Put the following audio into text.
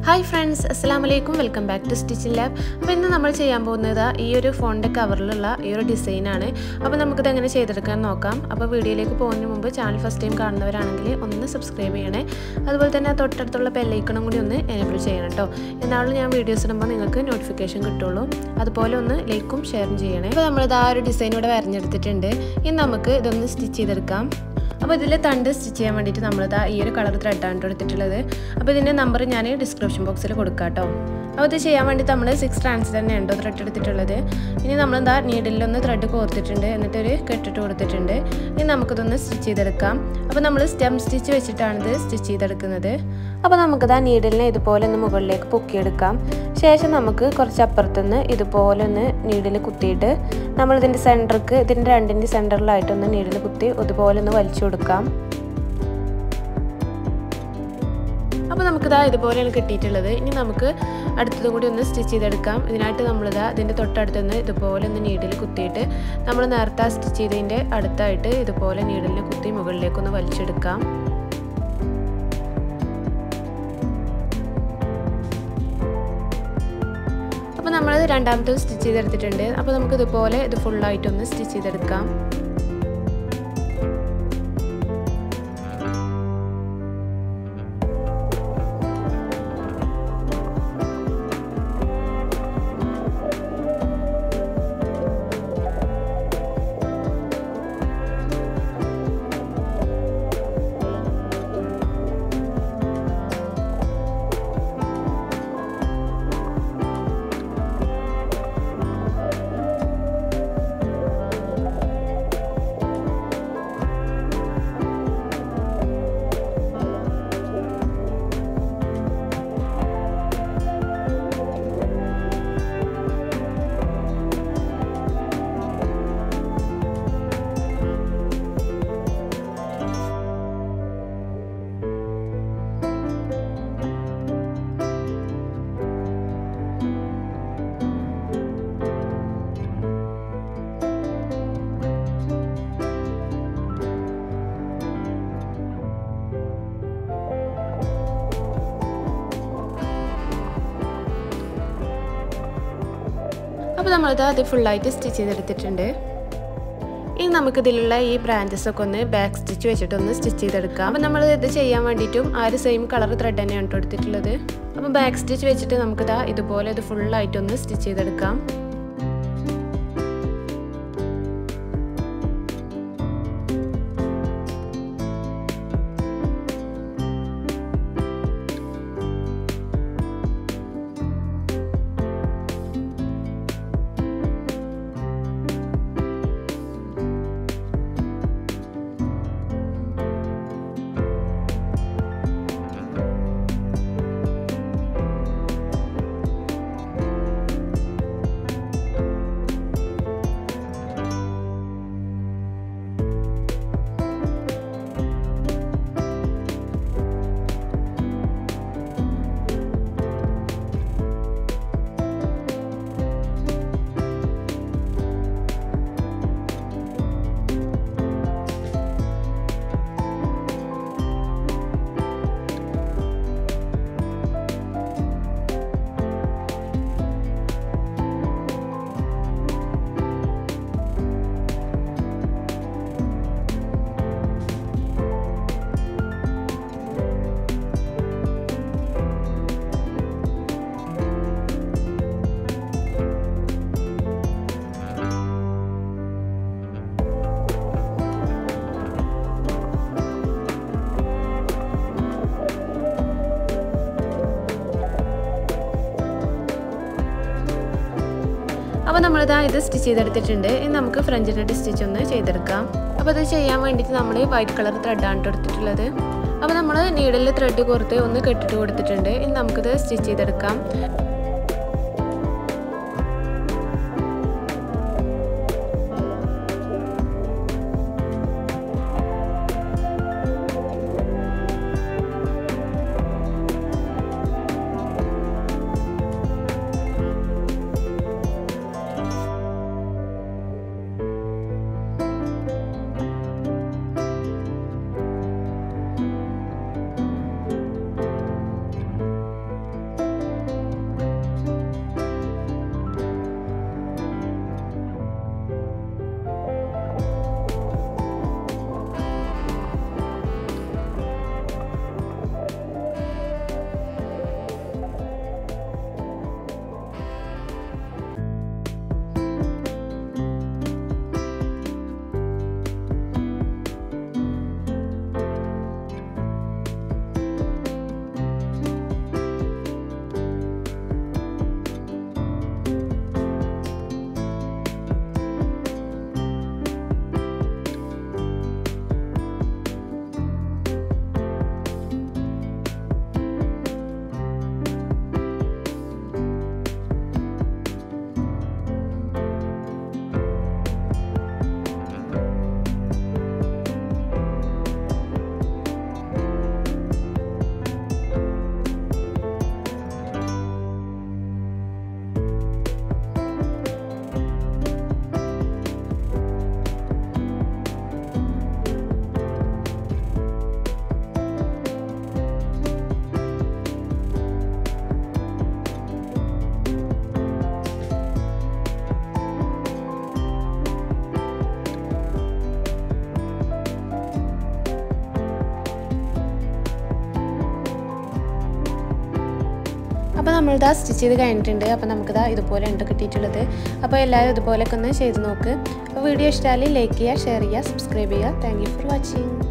hi friends അസ്സാം വലൈക്കും welcome back to stitching lab അപ്പോൾ ഇന്ന് നമ്മൾ ചെയ്യാൻ പോകുന്നത് ഈ ഒരു ഫോണിൻ്റെ കവറിലുള്ള ഈ ഒരു ഡിസൈനാണ് അപ്പോൾ നമുക്കിത് എങ്ങനെ ചെയ്തെടുക്കാൻ നോക്കാം അപ്പോൾ വീഡിയോയിലേക്ക് പോകുന്നതിന് മുമ്പ് ചാനൽ ഫസ്റ്റ് ടൈം കാണുന്നവരാണെങ്കിൽ ഒന്ന് സബ്സ്ക്രൈബ് ചെയ്യണേ അതുപോലെ തന്നെ തൊട്ടടുത്തുള്ള ബെല്ലൈക്കണം കൂടി ഒന്ന് എനേബിൾ ചെയ്യണം കേട്ടോ എന്നാലും ഞാൻ വീഡിയോസ് ഇടുമ്പോൾ നിങ്ങൾക്ക് നോട്ടിഫിക്കേഷൻ കിട്ടുള്ളൂ അതുപോലെ ഒന്ന് ലൈക്കും ഷെയറും ചെയ്യണേ അപ്പോൾ നമ്മളിത് ആ ഒരു ഡിസൈൻ ഇവിടെ വരഞ്ഞെടുത്തിട്ടുണ്ട് ഇനി നമുക്ക് ഇതൊന്ന് സ്റ്റിച്ച് ചെയ്തെടുക്കാം അപ്പോൾ ഇതിൽ തണ്ട് സ്റ്റിച്ച് ചെയ്യാൻ വേണ്ടിയിട്ട് നമ്മളിതാ ഈ ഒരു കളർ ത്രെഡാണ് എടുത്തിട്ടുള്ളത് അപ്പോൾ ഇതിൻ്റെ നമ്പർ ഞാൻ ഡിസ്ക്രിപ്ഷൻ ബോക്സിൽ കൊടുക്കാം കേട്ടോ അപ്പോൾ ഇത് ചെയ്യാൻ വേണ്ടി നമ്മൾ സിക്സ് ട്രാൻസ് തന്നെയാണ് കേട്ടോ ത്രെഡ് എടുത്തിട്ടുള്ളത് ഇനി നമ്മളെന്താ നീഡിലൊന്ന് ത്രെഡ് കോർത്തിട്ടുണ്ട് എന്നിട്ടൊരു കെട്ടിട്ട് കൊടുത്തിട്ടുണ്ട് ഇനി നമുക്കിതൊന്ന് സ്റ്റിച്ച് ചെയ്തെടുക്കാം അപ്പോൾ നമ്മൾ സ്റ്റെം സ്റ്റിച്ച് വെച്ചിട്ടാണിത് സ്റ്റിച്ച് ചെയ്തെടുക്കുന്നത് അപ്പോൾ നമുക്കിതാ നീഡിലിനെ ഇതുപോലെ ഒന്ന് മുകളിലേക്ക് പൊക്കിയെടുക്കാം ശേഷം നമുക്ക് കുറച്ച് അപ്പുറത്തുനിന്ന് ഇതുപോലെ ഒന്ന് നീഡിൽ കുത്തിയിട്ട് നമ്മളിതിൻ്റെ സെൻറ്റർക്ക് ഇതിൻ്റെ രണ്ടിൻ്റെ സെൻറ്ററിലായിട്ടൊന്ന് നീഡിൽ കുത്തി ഇതുപോലെ ഒന്ന് വലിച്ചു കൊടുക്കാം അപ്പോൾ നമുക്കിതാ ഇതുപോലെയാണ് കിട്ടിയിട്ടുള്ളത് ഇനി നമുക്ക് അടുത്തതും കൂടി ഒന്ന് സ്റ്റിച്ച് ചെയ്തെടുക്കാം ഇതിനായിട്ട് നമ്മളിതാ ഇതിൻ്റെ തൊട്ടടുത്ത് നിന്ന് ഇതുപോലെ ഒന്ന് നീഡിൽ കുത്തിയിട്ട് നമ്മൾ നേരത്തെ സ്റ്റിച്ച് ചെയ്തതിൻ്റെ അടുത്തായിട്ട് ഇതുപോലെ നീഡിലിനെ കുത്തി മുകളിലേക്കൊന്ന് വലിച്ചെടുക്കാം അപ്പോൾ നമ്മൾ രണ്ടാമത്തെ സ്റ്റിച്ച് ചെയ്തെടുത്തിട്ടുണ്ട് അപ്പോൾ നമുക്ക് ഇതുപോലെ ഇത് ഫുള്ളായിട്ടൊന്ന് സ്റ്റിച്ച് ചെയ്തെടുക്കാം അപ്പോൾ നമ്മളിത് അത് ഫുള്ളായിട്ട് സ്റ്റിച്ച് ചെയ്തെടുത്തിട്ടുണ്ട് ഇനി നമുക്കിതിലുള്ള ഈ ബ്രാഞ്ചസ് ഒക്കെ ഒന്ന് ബാക്ക് സ്റ്റിച്ച് വെച്ചിട്ടൊന്ന് സ്റ്റിച്ച് ചെയ്തെടുക്കാം അപ്പോൾ നമ്മൾ ഇത് ചെയ്യാൻ വേണ്ടിയിട്ടും ആ ഒരു സെയിം കളർ ത്രെഡ് തന്നെയാണ് എടുത്തിട്ടുള്ളത് അപ്പോൾ ബാക്ക് സ്റ്റിച്ച് വെച്ചിട്ട് നമുക്കിതാ ഇതുപോലെ ഇത് ഫുള്ളായിട്ടൊന്ന് സ്റ്റിച്ച് ചെയ്തെടുക്കാം അപ്പോൾ നമ്മളിതാ ഇത് സ്റ്റിച്ച് ചെയ്തെടുത്തിട്ടുണ്ട് ഇനി നമുക്ക് ഫ്രഞ്ചിൻ്റെ സ്റ്റിച്ച് ഒന്ന് ചെയ്തെടുക്കാം അപ്പോൾ ഇത് ചെയ്യാൻ വേണ്ടിയിട്ട് നമ്മൾ വൈറ്റ് കളർ ത്രെഡാണ് എടുത്തിട്ടുള്ളത് അപ്പോൾ നമ്മൾ നീഡിൽ ത്രെഡ് കൊടുത്ത് ഒന്ന് കെട്ടിട്ട് കൊടുത്തിട്ടുണ്ട് ഇനി നമുക്കിത് സ്റ്റിച്ച് ചെയ്തെടുക്കാം നമ്മളിതാ സ്റ്റിച്ച് ചെയ്ത് കഴിഞ്ഞിട്ടുണ്ട് അപ്പോൾ നമുക്കിതാ ഇതുപോലെ ഉണ്ട് കിട്ടിയിട്ടുള്ളത് അപ്പോൾ എല്ലാവരും ഇതുപോലെയൊക്കെ ഒന്ന് ചെയ്ത് നോക്ക് അപ്പോൾ വീഡിയോ ഇഷ്ടമായാൽ ലൈക്ക് ചെയ്യുക ഷെയർ ചെയ്യുക സബ്സ്ക്രൈബ് ചെയ്യുക താങ്ക് യു ഫോർ വാച്ചിങ്